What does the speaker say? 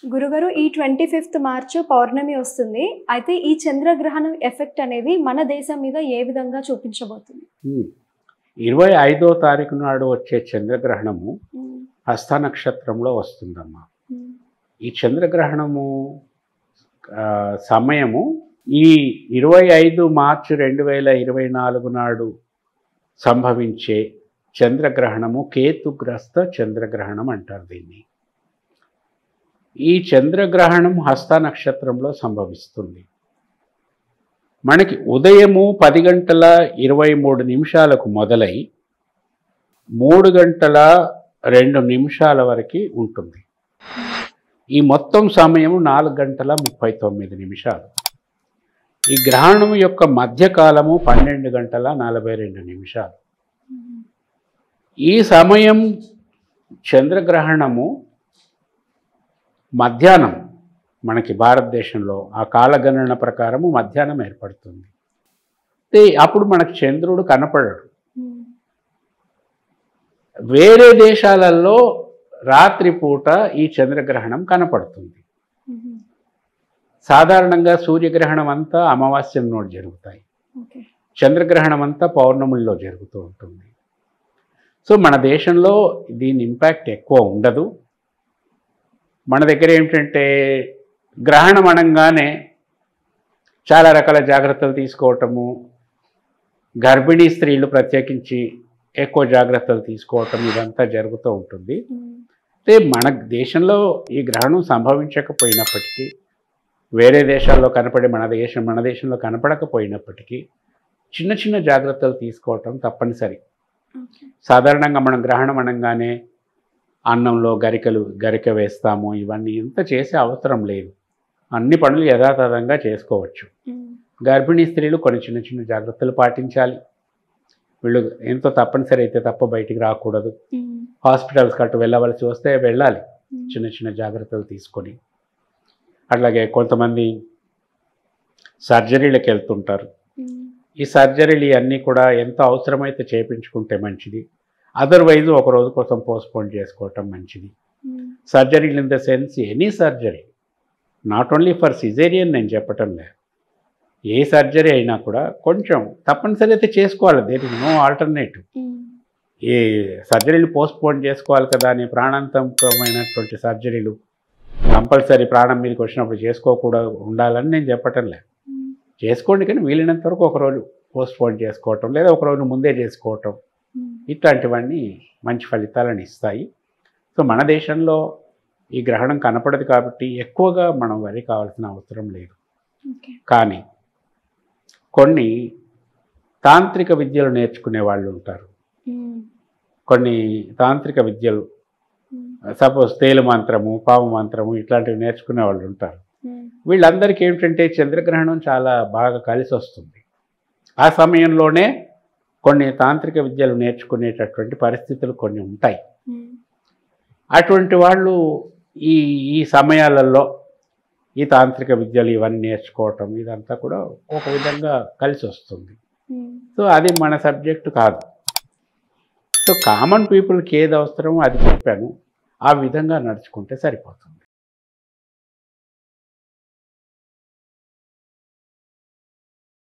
గురుగారు ఈ twenty fifth March పౌర్ణమి వస్తుంది అయితే ఈ చంద్రగ్రహణం ఎఫెక్ట్ అనేది మన దేశం మీద ఏ విధంగా చూపించబోతుంది ఉమ్. ఇరవై ఐదో తారీఖు నాడు వచ్చే చంద్రగ్రహణము హస్త నక్షత్రంలో వస్తుందమ్మా ఈ చంద్రగ్రహణము ఆ, సమయము ఈ ఇరవై ఐదు మార్చి రెండు వేల ఇరవై నాలుగు నాడు సంభవించే చంద్రగ్రహణము కేతుగ్రస్త చంద్రగ్రహణం అంటారు దీన్ని ఈ చంద్రగ్రహణం హస్త నక్షత్రంలో సంభవిస్తుంది మనకి ఉదయము పది గంటల ఇరవై మూడు నిమిషాలకు మొదలై మూడు గంటల రెండు నిమిషాల వరకు ఉంటుంది ఈ మొత్తం సమయం నాలుగు గంటల ముప్పై తొమ్మిది నిమిషాలు ఈ గ్రహణం యొక్క మధ్యకాలము పన్నెండు గంటల నలభై రెండు నిమిషాలు ఈ సమయం చంద్రగ్రహణము మధ్యాహ్నం మనకి భారతదేశంలో ఆ కాలగణన ప్రకారము మధ్యాహ్నం ఏర్పడుతుంది అయితే అప్పుడు మనకు చంద్రుడు కనపడడు వేరే దేశాలలో రాత్రిపూట ఈ చంద్రగ్రహణం కనపడుతుంది సాధారణంగా సూర్యగ్రహణం అంతా అమావాస్యం నోటి జరుగుతాయి ఓకే చంద్రగ్రహణం అంతా పౌర్ణముల్లో జరుగుతూ ఉంటుంది సో మన దేశంలో దీని ఇంపాక్ట్ ఎక్కువ ఉండదు మన దగ్గర ఏమిటంటే గ్రహణం అనగానే చాలా రకాల జాగ్రత్తలు తీసుకోవటము గర్భిణీ స్త్రీలు ప్రత్యేకించి ఎక్కువ జాగ్రత్తలు తీసుకోవటం ఇదంతా జరుగుతూ ఉంటుంది అయితే మన దేశంలో ఈ గ్రహణం సంభవించకపోయినప్పటికీ వేరే దేశాల్లో కనపడే మన దేశం మన దేశంలో కనపడకపోయినప్పటికీ చిన్న చిన్న జాగ్రత్తలు తీసుకోవటం తప్పనిసరి ఓకే సాధారణంగా మనం గ్రహణం అనగానే అన్నంలో గరికలు గరిక వేస్తాము ఇవన్నీ ఇంత చేసే అవసరం లేదు అన్ని పనులు యథాతథంగా చేసుకోవచ్చు గర్భిణీ స్త్రీలు కొన్ని చిన్న చిన్న జాగ్రత్తలు పాటించాలి వీళ్ళు ఎంతో తప్పనిసరి అయితే తప్ప బయటికి రాకూడదు హాస్పిటల్స్ కట్టు వెళ్ళవలసి వస్తే వెళ్ళాలి చిన్న చిన్న జాగ్రత్తలు తీసుకొని అట్లాగే కొంతమంది సర్జరీలకు వెళ్తుంటారు ఈ సర్జరీలు ఇవన్నీ కూడా ఎంత అవసరమైతే చేయించుకుంటే మంచిది అదర్వైజ్ ఒక రోజు కోసం పోస్ట్పోన్ చేసుకోవటం మంచిది సర్జరీలు in the sense any surgery not only for caesarean నేను చెప్పటం లేదు ఏ సర్జరీ అయినా కూడా కొంచెం తప్పనిసరి అయితే చేసుకోవాలి దేర్ ఇస్ నో ఆల్టర్నేటివ్ ఏ సర్జరీలు పోస్ట్పోన్ చేసుకోవాలి కదా అని ప్రాణాంతకమైనటువంటి సర్జరీలు కంపల్సరీ ప్రాణం మీదకి వచ్చినప్పుడు చేసుకోకూడదు ఉండాలని నేను చెప్పటం లేదు చేసుకోండి కానీ వీలైనంత వరకు ఒక రోజు పోస్ట్పోన్ చేసుకోవటం లేదా ఒక రోజు ముందే చేసుకోవటం ఇట్లాంటివన్నీ మంచి ఫలితాలను ఇస్తాయి సో మన దేశంలో ఈ గ్రహణం కనపడదు కాబట్టి ఎక్కువగా మనం వరి కావాల్సిన అవసరం లేదు ఓకే కానీ కొన్ని తాంత్రిక విద్యలు నేర్చుకునే వాళ్ళు ఉంటారు కొన్ని తాంత్రిక విద్యలు సపోజ్ తేలు మంత్రము పాము మంత్రము ఇట్లాంటివి నేర్చుకునే వాళ్ళు ఉంటారు వీళ్ళందరికీ ఏమిటంటే చంద్రగ్రహణం చాలా బాగా కలిసి వస్తుంది ఆ సమయంలోనే కొన్ని తాంత్రిక విద్యలు నేర్చుకునేటటువంటి పరిస్థితులు కొన్ని ఉంటాయి అటువంటి వాళ్ళు ఈ ఈ సమయాలలో ఈ తాంత్రిక విద్యలు ఇవన్నీ నేర్చుకోవటం ఇదంతా కూడా ఒక విధంగా కలిసి వస్తుంది సో అది మన సబ్జెక్టు కాదు సో కామన్ పీపుల్కి ఏది అవసరమో అది చెప్పాను ఆ విధంగా నడుచుకుంటే సరిపోతుంది